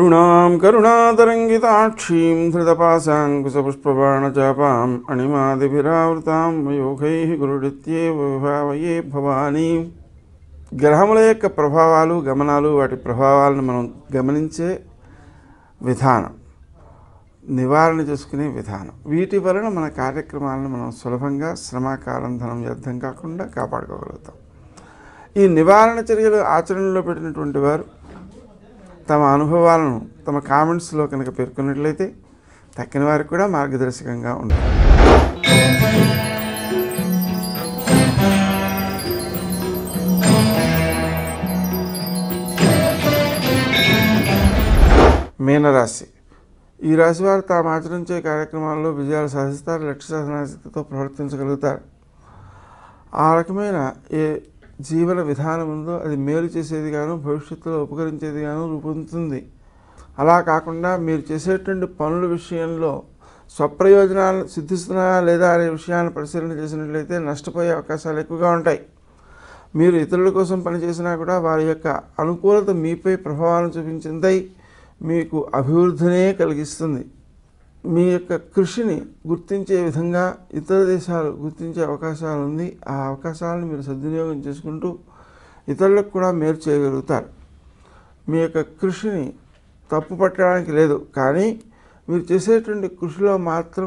అరుణాం కరుణాతరంగితాక్షీం ధృతపాశాంకుశపుష్పబాణచాపాం అణిమాదిభిరావృతాం మయోగై గురుడిత్యేవ విభావయే భవానీ గ్రహముల యొక్క ప్రభావాలు గమనాలు వాటి ప్రభావాలను మనం గమనించే విధానం నివారణ చేసుకునే విధానం వీటి వలన మన కార్యక్రమాలను మనం సులభంగా శ్రమకాలం ధనం వ్యర్థం కాకుండా కాపాడుకోగలుగుతాం ఈ నివారణ చర్యలు ఆచరణలో పెట్టినటువంటి వారు తమ అనుభవాలను తమ కామెంట్స్లో కనుక పేర్కొన్నట్లయితే తక్కిన వారికి కూడా మార్గదర్శకంగా ఉంటుంది మీనరాశి ఈ రాశి వారు తాము ఆచరించే కార్యక్రమాల్లో విజయాలు సాధిస్తారు లక్ష్య సాధనాశక్తితో ప్రవర్తించగలుగుతారు ఆ రకమైన ఏ జీవన విధానం ఉందో అది మేలు చేసేది గాను భవిష్యత్తులో ఉపకరించేది గాను రూపొందుతుంది అలా కాకుండా మీరు చేసేటువంటి పనుల విషయంలో స్వప్రయోజనాలు సిద్ధిస్తున్నాయా లేదా అనే విషయాన్ని పరిశీలన చేసినట్లయితే నష్టపోయే అవకాశాలు ఎక్కువగా ఉంటాయి మీరు ఇతరుల కోసం పనిచేసినా కూడా వారి యొక్క అనుకూలత మీపై ప్రభావాన్ని చూపించిందై మీకు అభివృద్ధినే కలిగిస్తుంది మీ యొక్క కృషిని గుర్తించే విధంగా ఇతర దేశాలు గుర్తించే అవకాశాలు ఉంది ఆ అవకాశాలను మీరు సద్వినియోగం చేసుకుంటూ ఇతరులకు కూడా మేలు చేయగలుగుతారు మీ యొక్క కృషిని తప్పు పట్టడానికి లేదు కానీ మీరు చేసేటువంటి కృషిలో మాత్రం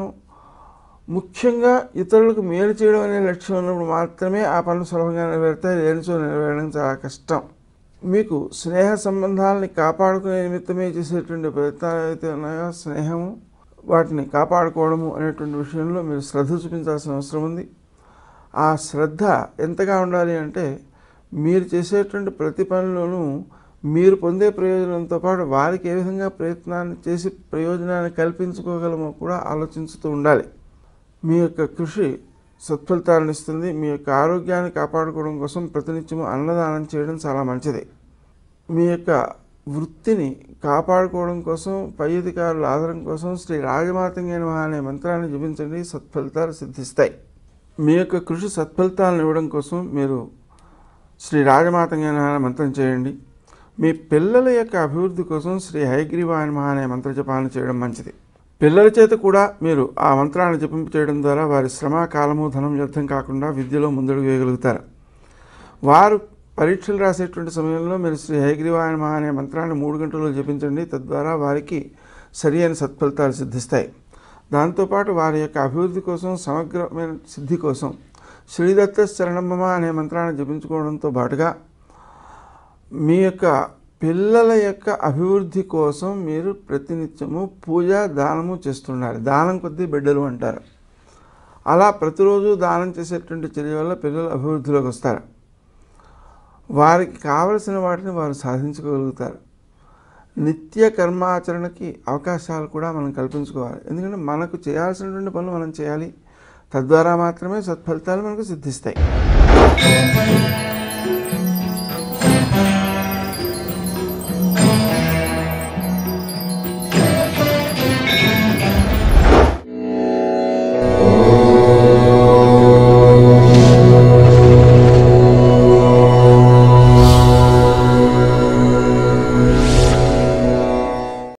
ముఖ్యంగా ఇతరులకు మేలు చేయడం అనే లక్ష్యం ఉన్నప్పుడు మాత్రమే ఆ పనులు సులభంగా నెరవేరుతాయి లేనిచో నెరవేరడం చాలా కష్టం మీకు స్నేహ సంబంధాలని కాపాడుకునే నిమిత్తమే చేసేటువంటి ప్రయత్నాలు ఏవైతే ఉన్నాయో స్నేహము వాటిని కాపాడుకోవడము అనేటువంటి విషయంలో మీరు శ్రద్ధ చూపించాల్సిన అవసరం ఉంది ఆ శ్రద్ధ ఎంతగా ఉండాలి అంటే మీరు చేసేటువంటి ప్రతి పనిలోనూ మీరు పొందే ప్రయోజనంతో పాటు వారికి ఏ విధంగా ప్రయత్నాన్ని చేసి ప్రయోజనాన్ని కల్పించుకోగలమో కూడా ఆలోచించుతూ ఉండాలి మీ యొక్క కృషి సత్ఫలితాలను ఇస్తుంది మీ యొక్క ఆరోగ్యాన్ని కాపాడుకోవడం కోసం ప్రతినిత్యము అన్నదానం చేయడం చాలా మంచిది మీ యొక్క వృత్తిని కాపాడుకోవడం కోసం పై అధికారుల ఆదరణ కోసం శ్రీ రాజమాతంగా నమః అనే మంత్రాన్ని జపించండి సత్ఫలితాలు సిద్ధిస్తాయి మీ యొక్క కృషి సత్ఫలితాలను ఇవ్వడం కోసం మీరు శ్రీ రాజమాతంగా నమః అనే మంత్రం చేయండి మీ పిల్లల యొక్క అభివృద్ధి కోసం శ్రీ హయగ్రీవాయ నమః అనే మంత్ర జపాన్ని చేయడం మంచిది పిల్లల చేత కూడా మీరు ఆ మంత్రాన్ని జపింప చేయడం ద్వారా వారి శ్రమ కాలము ధనం వ్యర్థం కాకుండా విద్యలో ముందడుగు వేయగలుగుతారు వారు పరీక్షలు రాసేటువంటి సమయంలో మీరు శ్రీ హయగ్రీవాయ నమః అనే మంత్రాన్ని మూడు గంటలు జపించండి తద్వారా వారికి సరి అయిన సత్ఫలితాలు సిద్ధిస్తాయి దాంతోపాటు వారి యొక్క అభివృద్ధి కోసం సమగ్రమైన సిద్ధి కోసం శ్రీదత్త శరణమ్మ అనే మంత్రాన్ని జపించుకోవడంతో పాటుగా మీ యొక్క పిల్లల యొక్క అభివృద్ధి కోసం మీరు ప్రతినిత్యము పూజ దానము చేస్తుండాలి దానం కొద్దీ బిడ్డలు అంటారు అలా ప్రతిరోజు దానం చేసేటువంటి చర్య వల్ల పిల్లలు అభివృద్ధిలోకి వస్తారు వారికి కావలసిన వాటిని వారు సాధించుకోగలుగుతారు నిత్య కర్మాచరణకి అవకాశాలు కూడా మనం కల్పించుకోవాలి ఎందుకంటే మనకు చేయాల్సినటువంటి పనులు మనం చేయాలి తద్వారా మాత్రమే సత్ఫలితాలు మనకు సిద్ధిస్తాయి